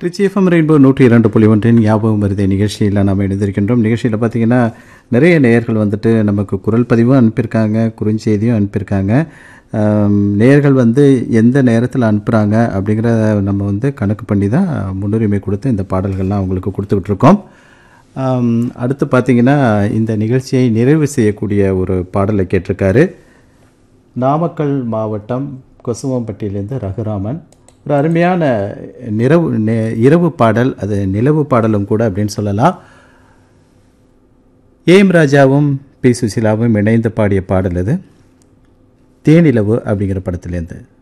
rich FM rainbow நூற்றி இரண்டு புள்ளி ஒன்றின் ஞாபகம் மருதி நிகழ்ச்சியில் நாம் இணைந்திருக்கின்றோம் நிகழ்ச்சியில் பார்த்தீங்கன்னா நிறைய நேயர்கள் வந்துட்டு நமக்கு குரல் பதிவும் அனுப்பியிருக்காங்க குறுஞ்செய்தியும் அனுப்பியிருக்காங்க ஆம், நேயர்கள் வந்து எந்த நேரத்தில் அனுப்புகிறாங்க அப்படிங்கிற நம்ம வந்து கணக்கு பண்ணி தான் முன்னுரிமை கொடுத்து இந்த பாடல்கள்லாம் அவங்களுக்கு கொடுத்துக்கிட்டு இருக்கோம் ஆம், அடுத்து பார்த்தீங்கன்னா இந்த நிகழ்ச்சியை நிறைவு செய்யக்கூடிய ஒரு பாடலை கேட்டிருக்காரு நாமக்கல் மாவட்டம் கொசுவம்பட்டியிலேருந்து ரகுராமன் ஒரு அருமையான நிறவு நெ- இரவு பாடல் அது நிலவு பாடலும் கூட அப்படின்னு சொல்லலாம் ஏம் ராஜாவும் பி சுசிலாவும் இணைந்து பாடிய பாடல் அது தேனிலவு அப்படிங்கிற படத்துலேருந்து